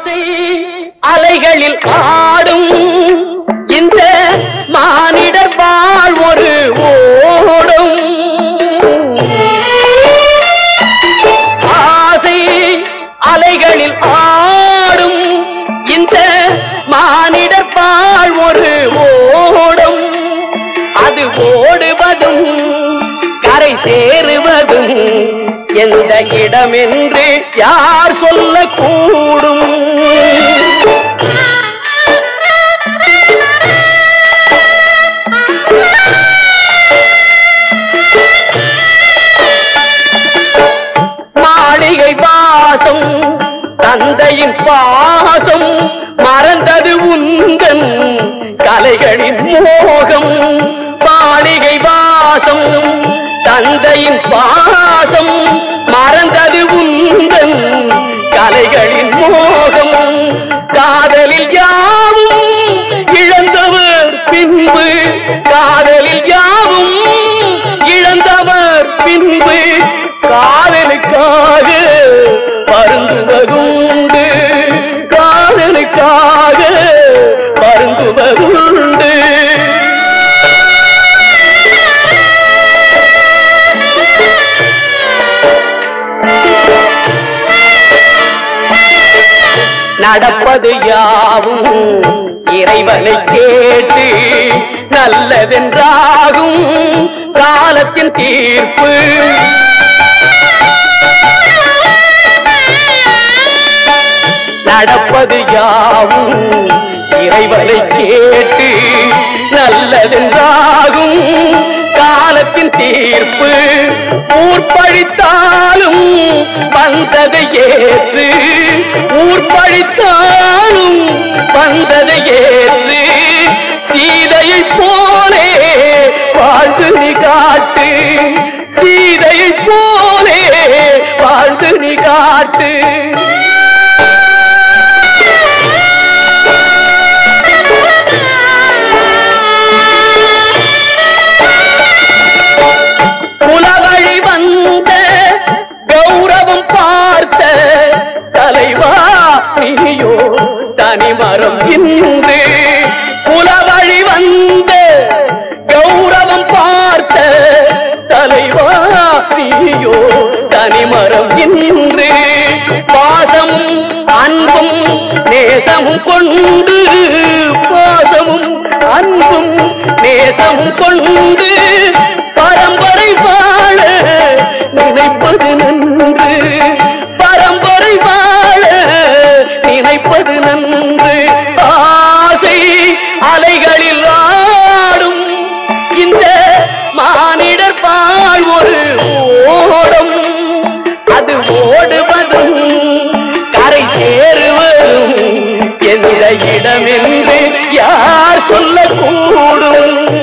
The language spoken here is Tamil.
ஆசை அலைகளில் ஆடும் இந்த மானிடர் வாழ் ஒரு ஓடும் ஆசை அலைகளில் ஆடும் இந்த மானிடர் வாழ் ஒரு ஓடும் அது ஓடுவதும் கரை சேருவதும் எந்த இடமென்று யார் சொல்லக்கூடும் மாளிகை வாசம் தந்தையின் பாசம் மறந்தது உந்தன் கலைகளின் மோகம் மாளிகை வாசம் தந்தையின் பாசம் மறந்தது உந்தன் கலைகளின் மோகம் காதலில் யாவும் இழந்தவர் பின்பு காதலில் யாவும் இழந்தவர் பின்பு காதலுக்காக பருந்துவதுண்டு காதலுக்காக பருந்துவதுண்டு நடப்பது யாவும் இறைவனை கேட்டு நல்லதென்றாகும் காலத்தின் தீர்ப்பு நடப்பது யாவும் இறைவனை கேட்டு நல்லதென்றாகும் காலத்தின் தீர்ப்பு ஊர்பழித்தாலும் வந்ததை ஏற்று ஊர்பழித்தாலும் வந்ததை ஏற்று சீதையை போலே வாழ்ந்து நீ காட்டு சீதையை போலே வாழ்ந்து நீ காட்டு குலவழி வந்த கௌரவம் பார்த்த தலைவா நீயோ தனிமரம் இன்று குலவழி வந்த கௌரவம் பார்த்த தலைவா நீயோ தனிமரம் இன்று பாசமும் அன்பும் நேசமும் கொண்டு பாசமும் அன்பும் நேசமும் கொண்டு பரம்பரை வாழ நினைப்பது நன்று பரம்பரை வாழ நினைப்பது நன்று ஆசை அலைகளில் ஆடும் இந்த மானிடர் வாழ் ஒரு ஓடம் அது ஓடுவதும் கரை சேருவதும் எந்த இடமென்று யார் சொல்லக்கூடும்